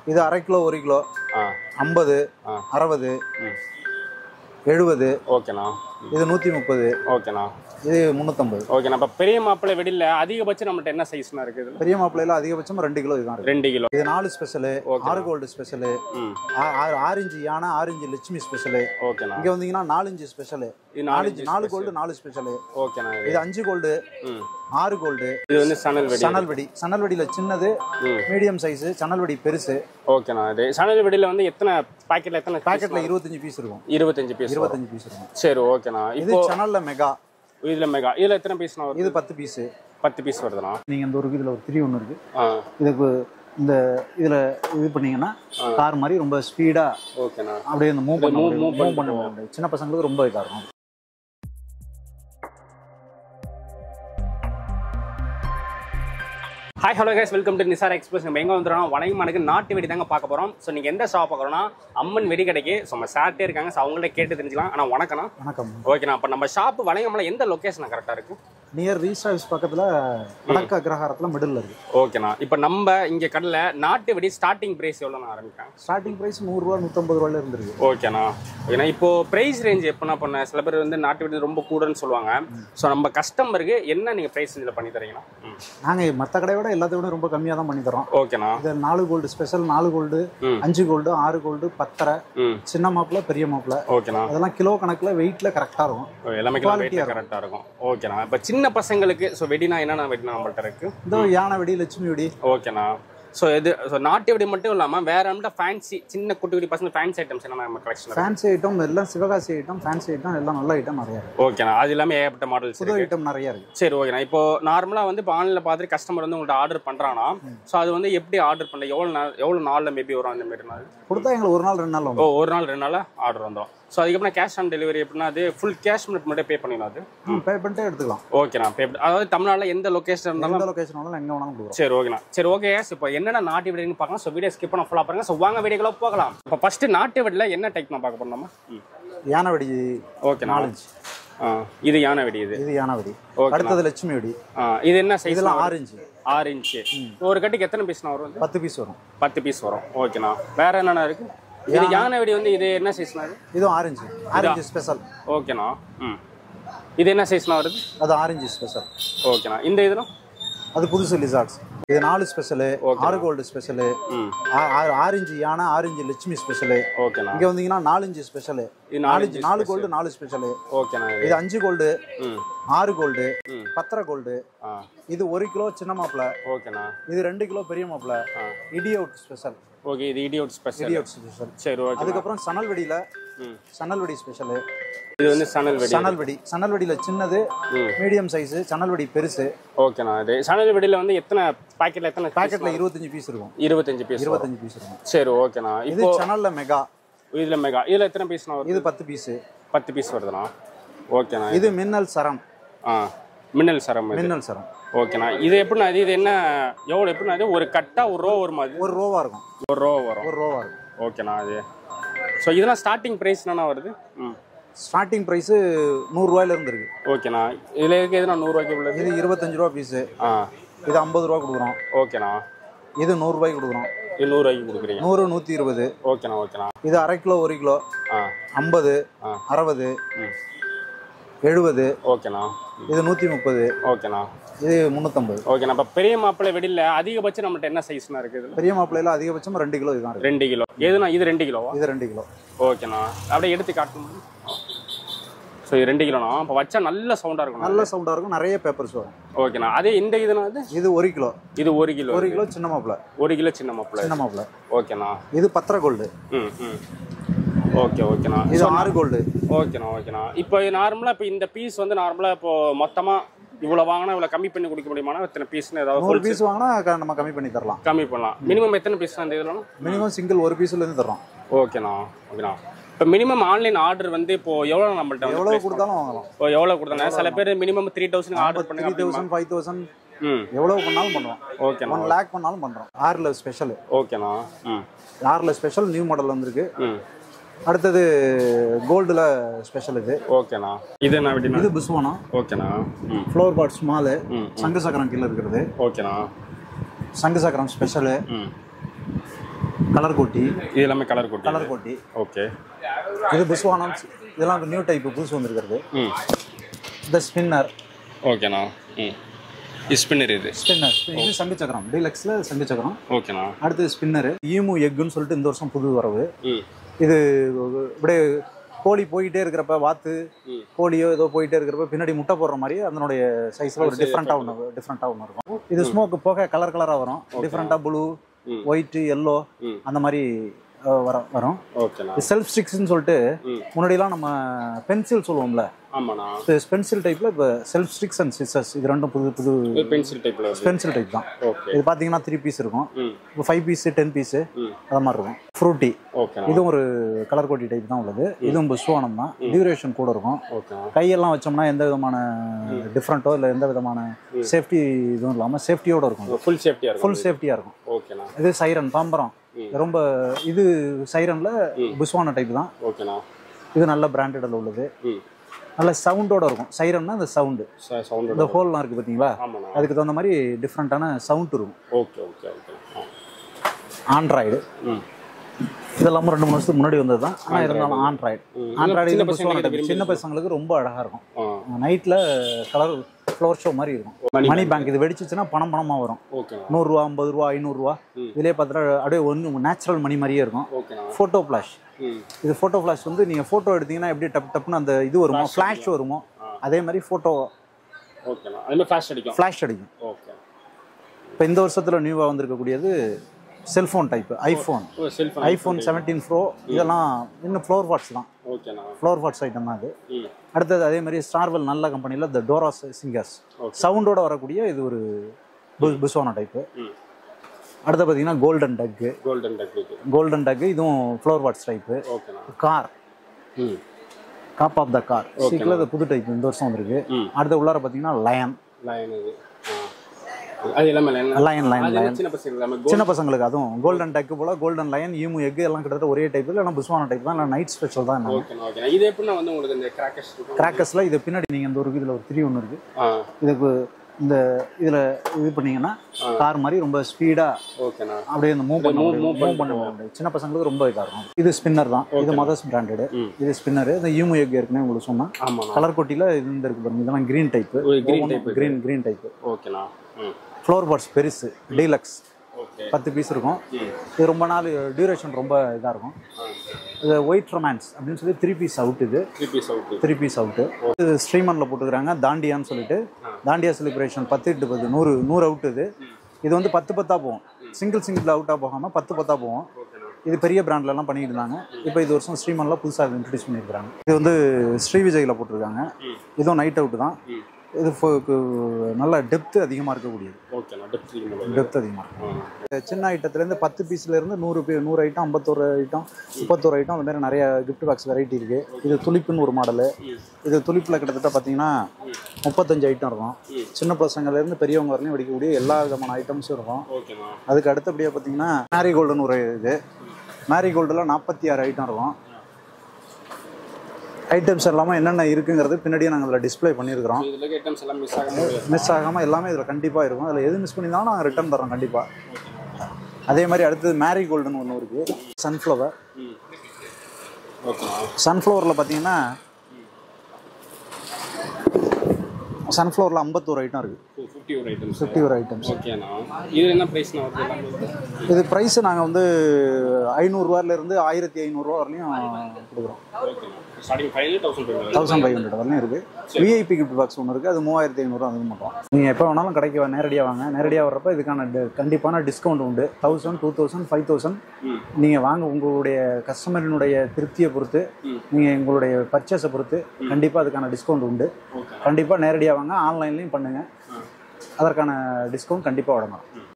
இது அரை கிலோ ஒரு கிலோ ஆ ஐம்பது ஆ. அறுபது ம் எழுபது ஓகேண்ணா இது நூற்றி முப்பது ஓகேண்ணா இது முந்நூற்றம்பது ஓகேண்ணா இப்போ பெரிய மாப்பிள்ளை வெடியில் அதிகபட்சம் நம்மள்ட்ட என்ன சைஸ்னா இருக்குது இதுல? பெரிய மாப்பிள்ளையில அதிகபட்சம் ரெண்டு கிலோ இதுதான் இருக்கு ரெண்டு கிலோ இது நாலு ஸ்பெஷலு Okay. ஆறு கோல்டு ஸ்பெஷலு ம் ஆரஞ்சு யானை ஆரஞ்சு லட்சுமி ஸ்பெஷலு ஓகேண்ணா இங்கே வந்தீங்கன்னா நாலஞ்சு ஸ்பெஷலு இது நாலு நாலு நாலு கோல்டு நாலு ஸ்பெஷலு ஓகேண்ணா இது இது அஞ்சு கோல்டு ம் ஆறு கோல்டு இது வந்து சணல் வெடி சணல் வெடி சணல் வெடியில் சின்னது ம் மீடியம் சைஸு சணல் வெடி பெருசு ஓகேண்ணா இது சணல் வெடியில் வந்து எத்தனை பாக்கெட்ல எத்தனை பாக்கெட்ல இருபத்தஞ்சு பீஸ் இருக்கும் இருபத்தஞ்சு பீஸ் இருபத்தஞ்சு பீஸ் இருக்கும் சரி ஓகேண்ணா இது இப்போ சணல்ல மெகா இதுல மெகா இதுல எத்தனை பீஸ்ண்ணா வருது இது பத்து பீஸு பத்து பீஸ் வருதுண்ணா நீங்க இந்த ஒரு இதுல ஒரு த்ரீ ஒன்று இருக்கு ஆ இதுக்கு இந்த இதுல இது பண்ணீங்கன்னா கார் மாதிரி ரொம்ப ஸ்பீடா ஓகேண்ணா அப்படியே இந்த மூவ் பண்ண move- முடியும். move மூவ் பண்ண முடியும் சின்ன பசங்களுக்கு ரொம்ப இதா இருக்கும் hi hello guys welcome to Nisar Express நம்ம எங்கே வந்துடுறோம் வணக்கமானுக்கு நாட்டு வெடி தாங்க பார்க்க போகிறோம் ஸோ நீங்கள் எந்த ஷாப் பார்க்குறோன்னா அம்மன் வெடி கடைக்கு ஸோ நம்ம சார்ட்டே இருக்காங்க ஸோ அவங்களே கேட்டு தெரிஞ்சுக்கலாம் ஆனால் வணக்கண்ணா வணக்கம் ஓகேண்ணா அப்போ நம்ம ஷாப் வணக்கமலை எந்த லொக்கேஷன் கரெக்டாக இருக்கு நியர் ரீச் ஆஃபீஸ் பக்கத்துல வடக்கு அக்ரஹாரத்துல மிடில் இருக்கு ஓகேண்ணா இப்போ நம்ம இங்கே கடையில் நாட்டு வெடி ஸ்டார்டிங் ப்ரைஸ் எவ்வளோண்ணா ஆரம்பிக்கிறேன் ஸ்டார்டிங் பிரைஸ் நூறுரூவா நூற்றம்பது ரூபாயில இருந்திருக்கு ஓகேண்ணா ஓகேண்ணா இப்போ ப்ரைஸ் ரேஞ்ச் எப்படின்னா பண்ண சில பேர் வந்து நாட்டு வெடி ரொம்ப கூடன்னு சொல்லுவாங்க ஸோ நம்ம கஸ்டமருக்கு என்ன நீங்கள் ப்ரைஸ் இதில் பண்ணி தரீங்கண்ணா ம் நாங்க மத்த கடையை விட எல்லாத்தையும் விட ரொம்ப கம்மியா தான் பண்ணி தரோம் ஓகேண்ணா இது நாலு கோல்டு ஸ்பெஷல் நாலு கோல்டு ம். அஞ்சு கோல்டு ஆறு கோல்டு பத்தரை ம் சின்ன மாப்பிள பெரிய மாப்பிள ஓகேண்ணா அதெல்லாம் கிலோ கணக்குல வெயிட்ல கரெக்டா இருக்கும் ஓ, எல்லாமே Quality-ஆ வெயிட் கரெக்டாக இருக்கும் ஓகேண்ணா இப்போ சின்ன பசங்களுக்கு ஸோ வெடினா என்னென்ன வெடினா நம்மள்ட்ட இருக்கு இந்த யானை வெடி லட்சுமி வெடி ஓகேண்ணா ஸோ இது ஸோ நாட்டு வெடி மட்டும் இல்லாமல் வேற என்ன ஃபேன்சி சின்ன குட்டி குட்டி பசங்க ஃபேன்சி ஐட்டம்ஸ் என்ன நம்ம கலெக்ஷன் ஃபேன்சி ஐட்டம் எல்லாம் சிவகாசி ஐட்டம் ஃபேன்சி ஐட்டம் எல்லாம் நல்ல ஐட்டம் நிறைய இருக்கு ஓகேண்ணா அது இல்லாமல் ஏகப்பட்ட மாடல்ஸ் புது ஐட்டம் நிறைய இருக்கு சரி ஓகேண்ணா இப்போ நார்மலாக வந்து இப்போ ஆன்லைனில் பார்த்துட்டு கஸ்டமர் வந்து உங்கள்ட்ட ஆர்டர் பண்ணுறாங்கன்னா ஸோ அது வந்து எப்படி ஆர்டர் பண்ணல எவ்வளோ நாள் எவ்வளோ நாளில் மேபி வரும் அந்த மாதிரி நாள் கொடுத்தா எங்களுக்கு ஒரு நாள் ரெண்டு நாள் ஓ வரும் ஒரு நாள் ரெண்டு நாள் ஆர்டர் வந்துடும் ஸோ அதுக்கப்புறம் கேஷ் ஆன் டெலிவரி எப்படின்னா அது ஃபுல் கேஷ் மட்டும் பே பண்ணிடலாம் அது பே பண்ணிட்டே எடுத்துக்கலாம் ஓகேண்ணா பே அதாவது தமிழ்நாட்டில் எந்த லொக்கேஷன் இருந்தாலும் எந்த லொகேஷன் வேணாலும் எங்க வேணாலும் கொடுக்குறோம் சரி ஓகேண்ணா சரி ஓகே இப்போ என்னென்ன நாட்டு வெடின்னு பார்க்கலாம் ஸோ வீடியோ ஸ்கிப் பண்ண ஃபுல்லாக பாருங்க ஸோ வாங்க வீடியோக்குள்ள போகலாம் இப்போ ஃபர்ஸ்ட் நாட்டு வெடியில் என்ன டைப் நான் பார்க்க போறோம் நம்ம ம் யானை வெடி ஓகேண்ணா நாலஞ்சு ஆ இது யானை வெடி இது இது யானை வெடி ஓகேண்ணா. அடுத்தது லட்சுமி வெடி ஆ இது என்ன சைஸ் இதெல்லாம் ஆரஞ்சு ஆறு இன்ச்சு ஒரு கட்டுக்கு எத்தனை பீஸ்ண்ணா வரும் இது? பத்து பீஸ் வரும் பத்து பீஸ் வரும் ஓகேண்ணா வேற என்னண்ணா இருக்கு இது யானை வெடி வந்து இது என்ன சைஸ்ண்ணா இது இதுவும் ஆரஞ்சு ஆரஞ்சு ஸ்பெஷல் ஓகேண்ணா ம் இது என்ன சைஸ்ண்ணா வருது அது ஆரஞ்சு ஸ்பெஷல் ஓகேண்ணா இந்த இதெல்லாம் அது புதுசு லிசார்ட்ஸ் இது நாலு ஸ்பெஷலு ஆறு கோல்டு ஸ்பெஷலு ம் ஆரஞ்சு யானை ஆரஞ்சு லட்சுமி ஸ்பெஷலு ஓகேண்ணா இங்க வந்தீங்கன்னா நாலஞ்சு ஸ்பெஷலு இது நாலஞ்சு நாலஞ்சு நாலு கோல்டு நாலு ஸ்பெஷலு ஓகேண்ணா இது இது அஞ்சு கோல்டு ம் ஆறு கோல்டு ம். பத்தரை கோல்டு ஆ இது ஒரு கிலோ சின்ன மாப்பிள ஓகேண்ணா இது ரெண்டு கிலோ பெரிய மாப்பிள ஆ இடியோட் ஸ்பெஷல் ஓகே இது இடியோட் ஸ்பெஷல் இடியோட் ஸ்பெஷல் சரி ஓகே அதுக்கப்புறம் சணல் வெடியில ம் சணல் வெடி ஸ்பெஷலு இது வந்து சணல் வெடி சணல் வெடி சணல் வெடியில சின்னது ம். மீடியம் சைஸு சணல் வெடி பெருசு ஓகேண்ணா இது சணல் வெடியில் வந்து எத்தனை பாக்கெட்ல எத்தனை பாக்கெட்ல இருபத்தஞ்சு பீஸ் இருக்கும் இருபத்தஞ்சு பீஸ் இருபத்தஞ்சு பீஸ் இருக்கும் சரி ஓகேண்ணா இது இப்போ சணல்ல மெகா இதுல மெகா இதுல எத்தனை பீஸ்ண்ணா வருது இது பத்து பீஸ் பத்து பீஸ் வருதுண்ணா ஓகேண்ணா இது மின்னல் சரம் ஆ மின்னல் சரம் இது மின்னல் சரம் ஓகேண்ணா இது எப்படிண்ணா இது இது என்ன எவ்வளோ எப்படிண்ணா இது ஒரு கட்டா ஒரு ரோ ஒரு மாதிரி ஒரு ரோவா இருக்கும் ஒரு ரோ வரும் ஒரு ரோவா இருக்கும் ஓகேண்ணா அது ஸோ இதெல்லாம் ஸ்டார்டிங் ப்ரைஸ் என்னண்ணா வருது ம் ஸ்டார்டிங் ப்ரைஸ் நூறுரூவாயில இருந்து இருக்கு ஓகேண்ணா இதில் இருக்க எதுனா நூறுரூவாய்க்கு உள்ளது இது இருபத்தஞ்சு ரூபா பீஸு ஆ இது ஐம்பது ரூபா கொடுக்குறோம் ஓகேண்ணா இது நூறுரூவாய்க்கு கொடுக்குறோம் இது நூறுரூவாய்க்கு கொடுக்குறீங்க நூறு நூற்றி இருபது ஓகேண்ணா ஓகேண்ணா இது அரை கிலோ ஒரு கிலோ ஆ ஐம்பது ஆ. அறுபது ம் எழுபது ஓகேண்ணா இது நூற்றி முப்பது ஓகேண்ணா இது முந்நூற்றம்பது ஓகேண்ணா இப்போ பெரிய மாப்பிள்ளை வெடியில் அதிகபட்சம் நம்மள்ட்ட என்ன சைஸ்னா இருக்குது இதுல? பெரிய மாப்பிள்ளையில அதிகபட்சம் ரெண்டு கிலோ இதுதான் இருக்கு ரெண்டு கிலோ எதுனா இது ரெண்டு கிலோவா இது ரெண்டு கிலோ ஓகேண்ணா அப்படியே எடுத்து காட்டணும் ஸோ இது ரெண்டு கிலோண்ணா இப்போ வச்சா நல்ல சவுண்டாக இருக்கும் நல்ல சவுண்டாக இருக்கும் நிறைய பேப்பர்ஸ் வரும் ஓகேண்ணா அதே இந்த இதுனா அது இது ஒரு கிலோ இது ஒரு கிலோ ஒரு கிலோ சின்ன மாப்பிள்ளை ஒரு கிலோ சின்ன மாப்பிள்ளை சின்ன மாப்பிள்ளை ஓகேண்ணா இது பத்திர கோல்டு ம் ம் ஓகே ஓகேண்ணா இது ஆறு கோல்டு ஓகேண்ணா ஓகேண்ணா இப்போ நார்மலாக இப்போ இந்த பீஸ் வந்து நார்மலாக இப்போ மொத்தமாக இவ்வளோ வாங்கினா இவ்வளோ கம்மி பண்ணி கொடுக்க முடியுமாண்ணா இத்தனை பீஸ்னு ஏதாவது நூறு wholesale பீஸ் வாங்கினா க- நம்ம கம்மி பண்ணி தரலாம் கம்மி பண்ணலாம் மினிமம் எத்தனை பீஸ் அந்த இதில் மினிமம் சிங்கிள் ஒரு பீஸ்ல இருந்து தர்றோம் ஓகேண்ணா ஓகேண்ணா இப்போ மினிமம் ஆன்லைன் ஆர்டர் வந்து இப்போ எவ்வளோ நம்மள்ட்ட வந்து எவ்வளவு place கொடுத்தாலும் வாங்கலாம் இப்போ எவ்வளோ கொடுத்தாங்க சில பேர் minimum three thousand order three பண்ணுங்க தௌசண்ட் ஃபைவ் தௌசண்ட் ம் எவ்வளவு பண்ணாலும் பண்ணுவோம் ஓகேண்ணா ஒன் லேக் பண்ணாலும் பண்றோம் ஆறுல ஸ்பெஷல் ஓகேண்ணா ம் ஆறுல ஸ்பெஷல் நியூ மாடல் வந்திருக்கு ம் அடுத்தது கோல்டுல ஸ்பெஷல் இது ஓகேண்ணா இது என்ன அப்படின்னா இது புஸ்வானம் ஓகேண்ணா ம் ஃப்ளோர் பாட் ஸ்மாலு ம் சங்கு சக்கரம் கீழே இருக்கிறது ஓகேண்ணா சங்கு சக்கரம் ஸ்பெஷலு ம் கலர் கோட்டி இது எல்லாமே கலர் கொட்டி கலர் கோட்டி ஓகே இது புஸ்வானம் இதெல்லாம் நியூ டைப் புதுசு வந்திருக்கிறது ம் இந்த ஸ்பின்னர் ஓகேண்ணா ம் இது ஸ்பின்னர் இது ஸ்பின்னர் இது சங்கு சக்கரம் டீலக்ஸில் சங்கு சக்கரம் ஓகேண்ணா அடுத்து ஸ்பின்னரு ஈமு எக்குன்னு சொல்லிட்டு இந்த வருஷம் புது வரவு ம் இது இப்படியே கோழி போயிட்டே இருக்கிறப்ப வாத்து ம். கோழியோ ஏதோ போயிட்டே இருக்கிறப்ப பின்னாடி முட்டை போடுற மாதிரி அதனுடைய சைஸ்ல ஒரு டிஃப்ரெண்ட்டாக ஒன்று டிஃப்ரெண்ட்டாக ஒன்று இருக்கும் இது ஸ்மோக் போக கலர் கலராக வரும் டிஃப்ரெண்ட்டாக ப்ளூ ம். ஒயிட் எல்லோ ம். அந்த மாதிரி அஹ், வர வரும் ஓகேண்ணா செல்ஃப் ஸ்டிக்ஸ்னு சொல்லிட்டு ம். முன்னாடிலாம் நம்ம பென்சில் சொல்லுவோம்ல ஆமாண்ணா பென்சில் டைப்ல இப்போ செல்ஃப் ஸ்டிக்ஸ் அண்ட் சிசர்ஸ் இது ரெண்டும் புது புது இது பென்சில் டைப்பில் வருது பென்சில் டைப் தான் ஓகே இது பார்த்தீங்கன்னா த்ரீ பீஸ் இருக்கும் ம் இப்போ ஃபைவ் பீஸ் டென் பீஸு ம் அது மாதிரி இருக்கும் ஃப்ரூட்டி ஓகேண்ணா இதுவும் ஒரு கலர் கோட்டி டைப் தான் உள்ளது இதுவும் புஷ்வானம் தான் டியூரேஷன் கூட இருக்கும் ஓகேண்ணா கையெல்லாம் வச்சோம்னா எந்த விதமான டிஃப்ரெண்ட்டோ இல்லை எந்த விதமான சேஃப்டி இதுவும் இல்லாமல் சேஃப்டியோட இருக்கும் ஃபுல் சேஃப்டியாக இருக்கும் ஃபுல் சேஃப்டியாக இருக்கும் ஓகேண்ணா இது சைரன் பாம்பரம் ம். ரொம்ப இது சைரனில் புஷ்வான டைப் தான் ஓகேண்ணா இது நல்ல பிராண்டடில் உள்ளது ம் நல்ல சவுண்டோட இருக்கும் சைரன்னா அந்த சவுண்டு சவுண்ட் இந்த ஹோல்லாம் இருக்குது பார்த்தீங்களா ஆமாண்ணா அதுக்கு தகுந்த மாதிரி டிஃப்ரெண்ட்டான சவுண்ட் இருக்கும் ஓகே ஓகே ஓகே ஆ ஆண்ட்ராய்டு ம் இதெல்லாம் ரெண்டு மூணு வருஷத்துக்கு முன்னாடி வந்தது தான் ஆனால் இருந்தாலும் ஆண்ட்ராய்டு ம். ஆண்ட்ராய்டு சின்ன இது புஷ்வான பசங்களுக்கு டைப் சின்ன பசங்களுக்கு ரொம்ப அழகாக இருக்கும் ஆ நைட்டில் கலர் ஃப்ளவர் ஷோ மாதிரி இருக்கும் மணி மணி பேங்க் இது வெடிச்சிச்சுன்னா பணம் பணமாக வரும் ஓகேண்ணா நூறுரூவா ஐம்பது ரூபா ஐநூறுரூவா ம். இதிலே பார்த்துட்டா அப்படியே ஒன்று நேச்சுரல் மணி மாதிரியே இருக்கும் ஓகேண்ணா ஃபோட்டோ ஃப்ளாஷ் ம் இது ஃபோட்டோ ஃப்ளாஷ் வந்து நீங்கள் ஃபோட்டோ எடுத்தீங்கன்னா எப்படி டப் டப்னு அந்த இது வருமோ ஃப்ளாஷ் வருமோ அதே மாதிரி ஃபோட்டோ ஓகேண்ணா அது மாதிரி ஃபாஸ்ட் அடிக்கும் ஃப்ளாஷ் அடிக்கும் ஓகே இப்போ இந்த வருஷத்தில் நியூவாக வந்திருக்கக்கூடியது cellphone type iPhone oh cellphone iPhone seventeen pro இதெல்லாம் இன்னும் ஃப்ளோர் வாட்ஸ் தான் ஓகேண்ணா ஃப்ளோர் வாட்ஸ் ஐட்டம் தான் அது ம் அடுத்தது அதே மாதிரி ஸ்டார்வெல் நல்ல கம்பெனியில் த டோராஸ் சிங்கர்ஸ் Okay. சவுண்டோட வரக்கூடிய இது ஒரு பு- புஸ்வானா டைப்பு ம் அடுத்து பார்த்தீங்கன்னா கோல்டன் டக்கு கோல்டன் டெக்னிக் கோல்டன் டக்கு இதுவும் ஃப்ளோர் வாட்ஸ் டைப்பு ஓகேண்ணா கார் ம் காப் ஆஃப் த கார் சீக்கிரம் இது புது டைப் இந்த வருஷம் வந்திருக்கு ம். அடுத்த உள்ளார பார்த்தீங்கன்னா லயன் லைன் இது ஆ அது எல்லாமே லைன் லயன் லயன் அது லயன் சின்ன பசங்க எல்லாமே சின்ன பசங்களுக்கு அதுவும் கோல்டன் டக்கு போல கோல்டன் லயன் ஈமு எக் எல்லாம் கிட்டத்தட்ட ஒரே டைப் இல்லைனா புஸ்வானா டைப் தான் இல்லை நைட் ஸ்பெஷல் தான் என்ன ஓகேண்ணா ஓகேண்ணா இது எப்படின்னா வந்து உங்களுக்கு இந்த கிராக்கர்ஸ் இருக்கும் கிராக்கர்ஸில் இது பின்னாடி நீங்கள் இந்த ஒரு இதில் ஒரு த்ரீ ஒன்று இருக்குது ஆ இதுக்கு இந்த இதில் இது பண்ணீங்கன்னா கார் மாதிரி ரொம்ப ஸ்பீடாக ஓகேண்ணா அப்படியே இந்த மூவ் பண்ண move- முடியும். move மூவ் பண்ண முடியும் சின்ன பசங்களுக்கு ரொம்ப இதாக இருக்கும் இது ஸ்பின்னர் தான் இது மதர்ஸ் பிராண்டடு ம். இது ஸ்பின்னர் இந்த ஈமு எக் ஏற்கனவே உங்களுக்கு சொன்னேன் ஆமாண்ணா கலர் கொட்டியில் இது இந்த இருக்கு பாருங்க இதெல்லாம் கிரீன் டைப்பு ஒரு green type green green type ஓகேண்ணா ம் ஃப்ளோர் பாட்ஸ் பெருசு டீலக்ஸ் ஓகே பத்து பீஸ் இருக்கும் ம் இது ரொம்ப நாள் டியூரேஷன் ரொம்ப இதாக இருக்கும் இது ஒயிட் ரொமான்ஸ் அப்படின்னு சொல்லி த்ரீ பீஸ் அவுட் இது three piece out three piece out இது ஸ்ரீமனில் போட்டுக்கிறாங்க தாண்டியான்னு சொல்லிட்டு தாண்டியா செலிப்ரேஷன் பத்து எட்டு பத்து நூறு நூறு அவுட் இது இது வந்து பத்து பத்தா போகும் சிங்கிள் சிங்கிள் அவுட்டாக போகாமல் பத்து பத்தா போகும் ஓகேண்ணா இது பெரிய பிராண்ட்லலாம் பண்ணிட்டு இருந்தாங்க இப்போ இது வருஷம் ஸ்ரீமனில் புதுசாக இன்ட்ரடியூஸ் பண்ணியிருக்காங்க இது வந்து ஸ்ரீ விஜயில் போட்டிருக்காங்க ம். இதுவும் நைட் அவுட் தான் ம் இது ஃபோ- கு- நல்ல டெப்த் அதிகமாக இருக்கக்கூடியது ஓகேண்ணா டெப்த் த்ரீ டெப்த் அதிகமாக இருக்கும் ஆ சின்ன ஐட்டத்துலேருந்து பத்து பீஸ்லேருந்து நூறு பீ நூறு ஐட்டம் ஐம்பத்தோரு ஐட்டம் முப்பத்தோரு ஐட்டம் அந்த மாதிரி நிறைய கிஃப்ட் பாக்ஸ் வெரைட்டி இருக்குது இது துளிப்புன்னு ஒரு மாடலு இது துளிப்பில் கிட்டத்தட்ட பார்த்தீங்கன்னா முப்பத்தஞ்சு ஐட்டம் இருக்கும் சின்ன பசங்கள்லேருந்து பெரியவங்க வரையும் வெடிக்கக்கூடிய எல்லா விதமான ஐட்டம்ஸும் இருக்கும் ஓகேண்ணா அதுக்கு அடுத்தபடியாக பார்த்தீங்கன்னா மேரி கோல்டுன்னு ஒரு இது மேரி கோல்டில் நாற்பத்தி ஆறு ஐட்டம் இருக்கும் ஐட்டம்ஸ் எல்லாமே என்னென்ன இருக்குங்கிறது பின்னாடியே நாங்கள் அதில் டிஸ்ப்ளே பண்ணியிருக்கிறோம் இதில் இருக்க ஐட்டம்ஸ் எல்லாம் மிஸ் ஆக முடியாது மிஸ் ஆகாமல் எல்லாமே இதில் கண்டிப்பாக இருக்கும் அதில் எது மிஸ் பண்ணியிருந்தாலும் நாங்கள் ரிட்டர்ன் தரோம் கண்டிப்பாக அதே மாதிரி அடுத்தது மேரி கோல்டுன்னு ஒன்று இருக்குது சன்ஃப்ளவர் ம் ஓகேண்ணா சன்ஃப்ளவரில் பார்த்தீங்கன்னா சன்ஃப்ளவரில் ஐம்பத்தோரு ஐட்டம் இருக்குது ஃபிஃப்டி ஒரு ஐட்டம்ஸ் ஃபிஃப்டி ஒரு ஐட்டம்ஸ் ஓகேண்ணா இது என்ன ப்ரைஸ்ண்ணா வருது எல்லாமே இது ப்ரைஸ் நாங்கள் வந்து ஐநூறுரூவாலேருந்து ஆயிரத்தி ஐநூறுரூவா வரலையும் கொடுக்குறோம் ஓகேண்ணா starting five thousand five thousand five hundred வரலையும் இருக்குது விஐபி கிஃப்ட் பாக்ஸ் ஒன்று இருக்குது அது மூவாயிரத்தி ஐநூறுரூவா அது மட்டும் நீங்கள் எப்போ வேணாலும் கடைக்கு வா- நேரடியாக வாங்க நேரடியாக வர்றப்ப இதுக்கான டி- கண்டிப்பான டிஸ்கவுண்ட் உண்டு thousand two thousand five thousand ம் நீங்கள் வாங்க உங்களுடைய கஸ்டமரினுடைய திருப்தியை பொறுத்து ம். நீங்கள் எங்களுடைய பர்ச்சேஸை பொறுத்து கண்டிப்பாக அதுக்கான டிஸ்கவுண்ட் உண்டு ஓகே கண்டிப்பாக நேரடியாக வாங்க ஆன்லைன்லேயும் பண்ணுங்கள் அதற்கான டிஸ்கவுண்ட் கண்டிப்பாக வழங்கலாம்